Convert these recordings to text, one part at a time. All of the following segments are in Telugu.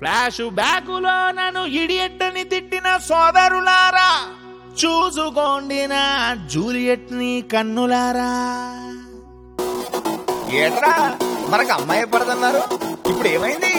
ఫ్లాష్ బ్యాకులో నన్ను ఇడియట్టని తిట్టిన సోదరులారా చూసుకోండి నా జూలియట్ ని కన్నులారా ఏట్రా మనకు అమ్మాయి పడదన్నారు ఇప్పుడు ఏమైంది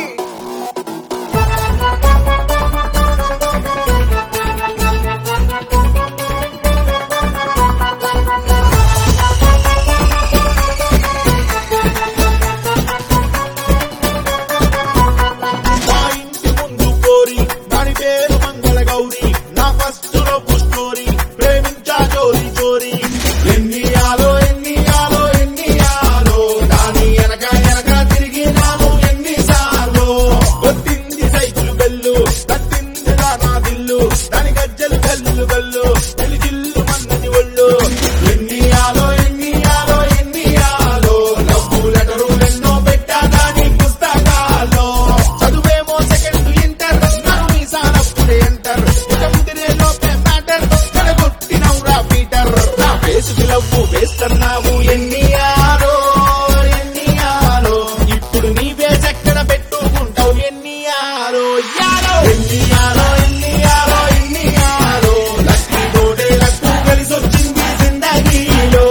మా ఇంటి ముందు కోరి దాని పేరు మంగళ గౌరి నా ఫస్ట్ లవ్ స్టోరీ ప్రేమించా చోరీ చోరీ ఎన్ని ఆలో ఎన్ని ఆలో ఎన్ని ఆలో దాని వెనక వెనక తిరిగి నాను ఎన్ని సార్లు కొట్టింది సైకిల్ బెల్లు కట్టింది నా దిల్లు దాని గజ్జలు గల్లు గల్లు జిల్లు మన్నది ఒళ్ళు ఎన్ని ఆలో ఎన్ని ఆలో ఎన్ని ఆలో లవ్వు లెటరు ఎన్నో పెట్టా దాని పుస్తకాల్లో చదువేమో సెకండ్ ఇంటర్ నన్ను మీసానప్పుడే ఎంటర్ ఇక ముదిరే లోపే మ్యాటర్ చెడగొట్టినవురా పీటర్ నా ఫేసుకి లవ్వు వేస్తున్నావు ఎన్ని ఆలో ఎన్ని ఆలో ఇప్పుడు నీ ఫేస్ ఎక్కడ పెట్టుకుంటావు ఎన్ని ఆలో యాలో ఎన్ని ఆలో ఎన్ని ఆలో ఎన్ని ఆలో లక్ష్మీ తోటే లక్కు కలిసొచ్చింది జిందగీలో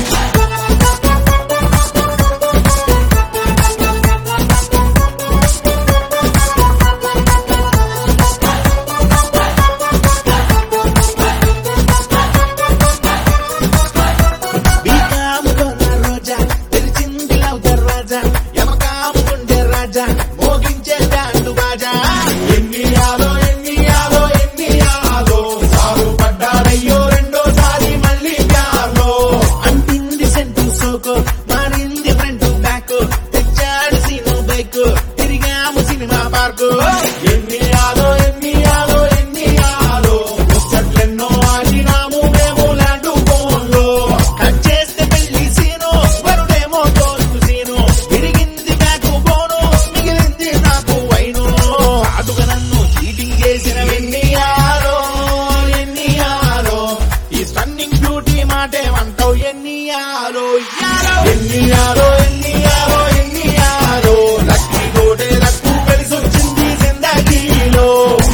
బీకాముకున్న రోజా తెరిచింది లవ్ దర్వాజా యమకాముకుండే రాజా మోగించే బ్యాండు బాజా ఎన్ని ఆలో ఎన్ని ఆలో ఎన్ని ఆలో సాగు పడ్డారయ్యో రెండోసారి మళ్ళీ ప్యార్లో అంటింది సెంటు సోకో మారింది ఫ్రంట్ బ్యాక్ తెచ్చాడు సీను బైక్ తిరిగాము సినిమా పార్కు ఎన్ని ఆలో ఎన్ని ఆలో ఎన్ని ఆలో ముచ్చట్లెన్నో ఆడినాము మేము లాంటి ఫోన్లో కట్ చేస్తే పెళ్లి సీను వరుడేమో తోలు సీను విరిగింది బ్యాకు బోను మిగిలింది నాకు వైను అటుగా నన్ను చీటింగ్ చేసిన ఎన్ని ఆలో ఎన్ని ఆలో ఈ స్టన్నింగ్ బ్యూటీ మాటేమంటావు ఎన్ని ఆలో యాలో ఎన్ని ఆలో ఎన్ని ఆలో ఎన్ని ఆలో లక్ష్మీ తోటే లక్కు కలిసొచ్చింది జిందగీలో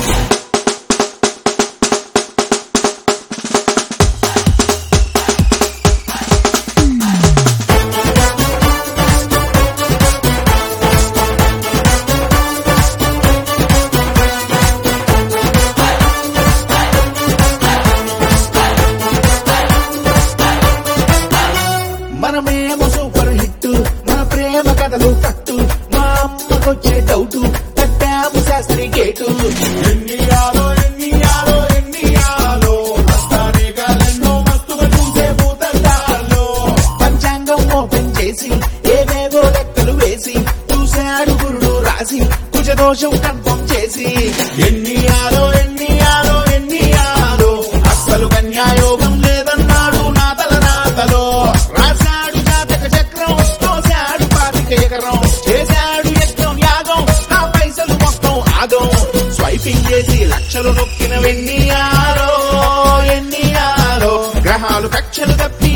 మనమేమో సూపర్ హిట్ మన ప్రేమ కథలు కట్టు మా అమ్మకొచ్చే డౌట్ కట్టాము శాస్త్రి గేటు ఎన్ని ఆలో ఎన్ని ఆలో ఎన్ని ఆలో వస్తానే కాలెన్నో మస్తుగా చూసే భూతల్లాలో పంచాంగం ఓపెన్ చేసి ఏవేవో లెక్కలు వేసి చూశాడు గురుడు రాసి కుజదోషం కన్ఫర్మ్ చేసి ఎన్ని ఆలో ఎన్ని ఆలో ఎన్ని ఆలో అస్సలు కన్యాయోగం లేదన్నాడు నా తల నాతలో రాశాడు జాతక చక్రం తోశాడు పాతిక ఎకరం చేశాడు యజ్ఞం యాగం నా పైసలు మొత్తం ఆగం స్వైపింగ్ చేసి లక్షలు నొక్కిన వెన్ని ఆలో ఎన్ని ఆలో గ్రహాలు కక్షలు తప్పి